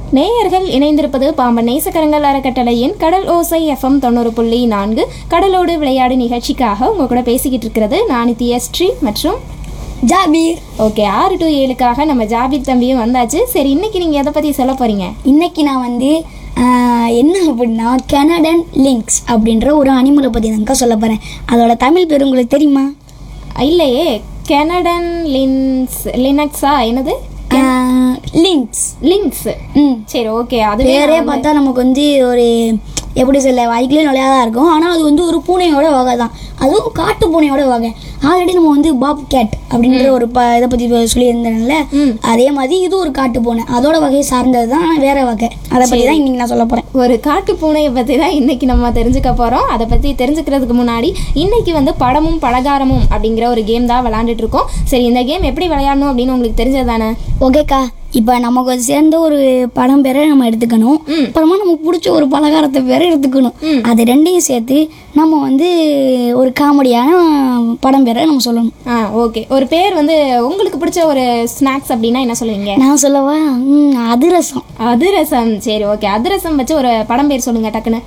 நேயர்கள் இணைந்திருப்பது பாம்பன் நேசக்கரங்கள் அறக்கட்டளையின் கடல் ஓசை எஃப்எம் தொண்ணூறு புள்ளி நான்கு கடலோடு விளையாடு நிகழ்ச்சிக்காக உங்க கூட பேசிக்கிட்டு இருக்கிறது நான் ஸ்ரீ மற்றும் ஜாபீர் ஓகே ஆறு டு ஏழுக்காக நம்ம ஜாபிர் தம்பியும் வந்தாச்சு சரி இன்னைக்கு நீங்க எதை பத்தி சொல்ல போறீங்க இன்னைக்கு நான் வந்து ஆஹ், என்ன அப்படின்னா கனடன் லிங்க்ஸ் அப்படின்ற ஒரு அனிமலை பற்றி தான்க்கா சொல்ல போகிறேன் அதோட தமிழ் பேர் உங்களுக்கு தெரியுமா இல்லையே கெனடன் லின்ஸ் லினக்ஸா என்னது லிங்க்ஸ் லிங்க்ஸ் ம் சரி ஓகே அது பேரே பார்த்தா நமக்கு வந்து ஒரு எப்படி சொல்ல வாய்க்குள்ளே நுழையாதான் இருக்கும் ஆனால் அது வந்து ஒரு பூனையோட வகை தான் அதுவும் காட்டு பூனையோட வகை ஆல்ரெடி நம்ம வந்து பாப் கேட் அப்படின்ற ஒரு ப இதை பற்றி சொல்லியிருந்தேன்ல ம். அதே மாதிரி இது ஒரு காட்டு பூனை அதோட வகையை சார்ந்தது தான் ஆனால் வேற வகை அதை பற்றி தான் இன்னைக்கு நான் சொல்ல போகிறேன் ஒரு காட்டு பூனையை பற்றி தான் இன்னைக்கு நம்ம தெரிஞ்சுக்க போகிறோம் அதை பற்றி தெரிஞ்சுக்கிறதுக்கு முன்னாடி இன்னைக்கு வந்து படமும் பலகாரமும் அப்படிங்கிற ஒரு கேம் தான் விளாண்டுட்டு இருக்கோம் சரி இந்த கேம் எப்படி விளையாடணும் அப்படின்னு உங்களுக்கு தெரிஞ்சது தானே ஓகேக்கா இப்போ நமக்கு சேர்ந்த ஒரு படம் பேரை நம்ம எடுத்துக்கணும் ம். அப்புறமா நமக்கு பிடிச்ச ஒரு பலகாரத்தை பேரை எடுத்துக்கணும் ம். அது ரெண்டையும் சேர்த்து நம்ம வந்து ஒரு காமெடியான படம் பேரை நம்ம சொல்லணும் ஆ ஓகே ஒரு பேர் வந்து உங்களுக்கு பிடிச்ச ஒரு ஸ்நாக்ஸ் அப்படின்னா என்ன சொல்லுவீங்க நான் சொல்லவா ம், அதிரசம் அதிரசம் சரி ஓகே அதிரசம் வச்சு ஒரு படம் பேர் சொல்லுங்க டக்குன்னு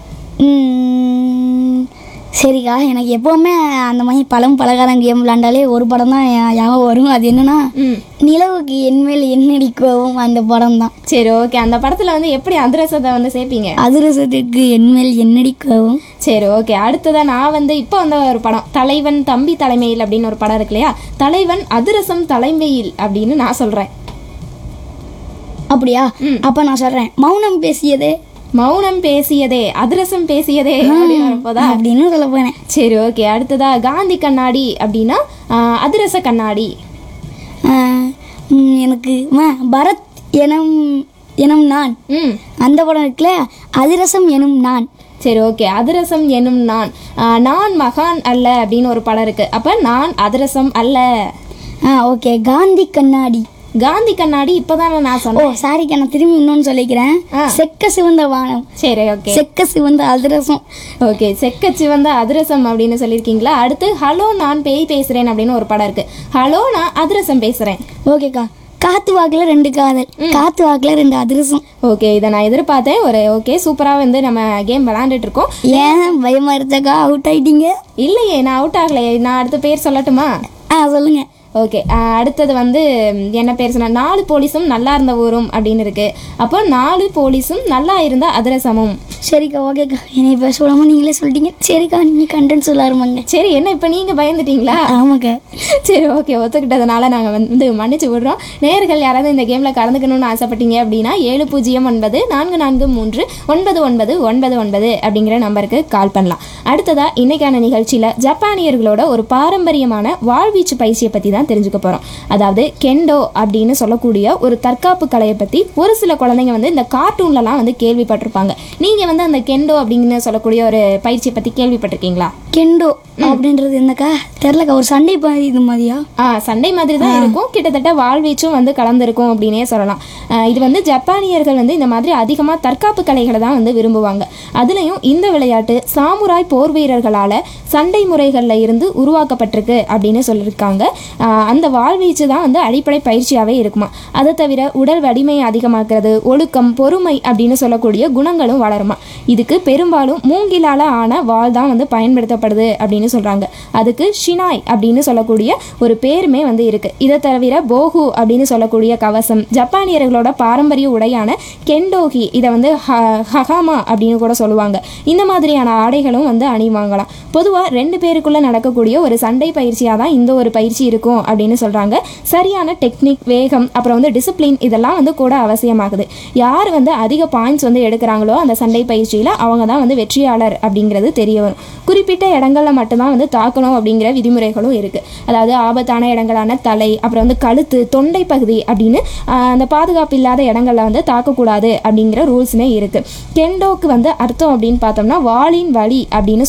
ம், சரிக்கா எனக்கு எப்போவுமே அந்த மாதிரி பழம் பலகாரம் கேம் விளாண்டாலே ஒரு படம் தான் ஞாபகம் வரும் அது என்னன்னா ம் நிலவுக்கு என்மேல் எண்ணடிக்கவும் அந்த படம் தான் சரி ஓகே அந்த படத்தில் வந்து எப்படி அதிரசத்தை வந்து சேர்ப்பீங்க அதிரசத்துக்கு என்மேல் எண்ணடிக்கவும் சரி ஓகே அடுத்ததா நான் வந்து இப்போ வந்த ஒரு படம் தலைவன் தம்பி தலைமையில் அப்படின்னு ஒரு படம் இருக்கு இல்லையா தலைவன் அதிரசம் தலைமையில் அப்படின்னு நான் சொல்கிறேன் அப்படியா அப்ப நான் சொல்றேன் மௌனம் பேசியதே மௌனம் பேசியதே அதிரசம் பேசியதே அப்படின்னு வரப்போதா அப்படின்னு சொல்ல போனேன் சரி ஓகே அடுத்ததா காந்தி கண்ணாடி அப்படின்னா ஆஹ், அதிரச கண்ணாடி ஆஹ், ம், எனக்கு மா, பரத் எனும் எனும் நான் ம் அந்த படம் இருக்குல்ல அதிரசம் எனும் நான் சரி ஓகே அதிரசம் எனும் நான் ஆஹ், நான் மகான் அல்ல அப்படின்னு ஒரு படம் இருக்கு அப்ப நான் அதிரசம் அல்ல ஆ ஓகே காந்தி கண்ணாடி காந்தி கண்ணாடி இப்போதான் நான் ஓ சொன்னேன் சாரிக்கா நான் திரும்பி இன்னொன்னு சொல்லிக்கிறேன் ஆ. செக்க சிவந்த வானம் சரி ஓகே செக்க சிவந்த அதிரசம் ஓகே செக்க சிவந்த அதிரசம் அப்படின்னு சொல்லியிருக்கீங்களா அடுத்து ஹலோ நான் பேய் பேசுறேன் அப்படின்னு ஒரு படம் இருக்கு ஹலோ நான் அதிரசம் பேசுறேன் ஓகேக்கா காத்து வாக்குல ரெண்டு காதல் காத்து வாக்குல ரெண்டு அதிரசம் ஓகே இதை நான் எதிர்பார்த்தேன் ஒரு ஓகே சூப்பராக வந்து நம்ம கேம் விளாண்டுட்டு இருக்கோம் ஏன் பயமா இருந்தக்கா அவுட் ஆயிட்டீங்க இல்லையே நான் அவுட் ஆகலையே நான் அடுத்த பேர் சொல்லட்டுமா ஆ சொல்லுங்க ஓகே அடுத்தது வந்து ம், என்ன பேர் சொன்னா நாலு போலீஸும் நல்லா இருந்த ஊரும் அப்படின்னு இருக்கு அப்போ நாலு போலீஸும் நல்லா இருந்த அதிரசமும் சரிக்கா ஓகேக்கா என்னை பேச விடாம நீங்களே சொல்லிட்டீங்க சரிக்கா நீங்க கண்டென்ட் சொல்ல ஆரம்பிங்க சரி என்ன இப்போ நீங்கள் பயந்துட்டீங்களா ஆமாக்கா சரி ஓகே ஒத்துக்கிட்டதுனால நாங்கள் வந்து மன்னிச்சு விடுறோம் நேயர்கள் யாராவது இந்த கேமில் கலந்துக்கணும்னு ஆசைப்பட்டீங்க அப்படின்னா ஏழு பூஜ்ஜியம் ஒன்பது நான்கு நான்கு மூன்று ஒன்பது ஒன்பது ஒன்பது ஒன்பது அப்படிங்கிற நம்பருக்கு கால் பண்ணலாம் அடுத்ததா இன்னைக்கான நிகழ்ச்சியில் ஜப்பானியர்களோட ஒரு பாரம்பரியமான வாழ்வீச்சு பயிற்சியை பற்றி தான் தெரிஞ்சுக்க போகிறோம் அதாவது கெண்டோ அப்படின்னு சொல்லக்கூடிய ஒரு தற்காப்பு கலையை பற்றி ஒரு சில குழந்தைங்க வந்து இந்த கார்ட்டூன்லலாம் வந்து கேள்விப்பட்டிருப்பாங்க நீங்கள் வந்து அந்த கெண்டோ அப்படின்னு சொல்லக்கூடிய ஒரு பயிற்சியை பற்றி கேள்விப்பட்டிருக்கீங்களா கெண்டோ அப்படின்றது என்னக்கா தெரிலக்கா ஒரு சண்டை பாதி இது மாதிரியா ஆ சண்டை மாதிரி தான் இருக்கும் கிட்டத்தட்ட வாழ்வீச்சும் வந்து கலந்துருக்கும் அப்படின்னே சொல்லலாம் ஆ, இது வந்து ஜப்பானியர்கள் வந்து இந்த மாதிரி அதிகமாக தற்காப்பு கலைகளை தான் வந்து விரும்புவாங்க அதுலேயும் இந்த விளையாட்டு சாமுராய் போர் வீரர்களால் சண்டை முறைகளில் இருந்து உருவாக்கப்பட்டிருக்கு அப்படின்னு சொல்லியிருக்காங்க ஆ, அந்த வாழ்வீச்சு தான் வந்து அடிப்படை பயிற்சியாகவே இருக்குமா அதை தவிர உடல் வலிமையை அதிகமாக்குறது ஒழுக்கம் பொறுமை அப்படின்னு சொல்லக்கூடிய குணங்களும் வளருமா இதுக்கு பெரும்பாலும் மூங்கிலால ஆன வாள் தான் வந்து பயன்படுத்தப்படுது அப்படின்னு சொல்றாங்க அதுக்கு ஷினாய் அப்படின்னு சொல்லக்கூடிய ஒரு பேருமே வந்து இருக்கு இதை தவிர போகு அப்படின்னு சொல்லக்கூடிய கவசம் ஜப்பானியர்களோட பாரம்பரிய உடையான கெண்டோகி இதை வந்து ஹ- ஹகாமா அப்படின்னு கூட சொல்லுவாங்க இந்த மாதிரியான ஆடைகளும் வந்து அணிவாங்களாம் பொதுவாக ரெண்டு பேருக்குள்ள நடக்கக்கூடிய ஒரு சண்டை பயிற்சியாக தான் இந்த ஒரு பயிற்சி இருக்கும் அப்படின்னு சொல்றாங்க சரியான டெக்னிக் வேகம் அப்புறம் வந்து டிசிப்ளின் இதெல்லாம் வந்து கூட அவசியமாகுது யார் வந்து அதிக பாயிண்ட்ஸ் வந்து எடுக்கிறாங்களோ அந்த சண்டை பயிற்சியில் அவங்க தான் வந்து வெற்றியாளர் அப்படிங்கிறது தெரிய வரும் குறிப்பிட்ட இடங்களில் மட்டும்தான் வந்து தாக்கணும் அப்படிங்கிற விதிமுறைகளும் இருக்குது அதாவது ஆபத்தான இடங்களான தலை அப்புறம் வந்து கழுத்து தொண்டை பகுதி அப்படின்னு ஆஹ், அந்த பாதுகாப்பு இல்லாத இடங்களில் வந்து தாக்கக்கூடாது அப்படிங்கிற ரூல்ஸுமே இருக்குது கெண்டோக்கு வந்து அர்த்தம் அப்படின்னு பார்த்தோம்னா வாளின் வலி அப்படின்னு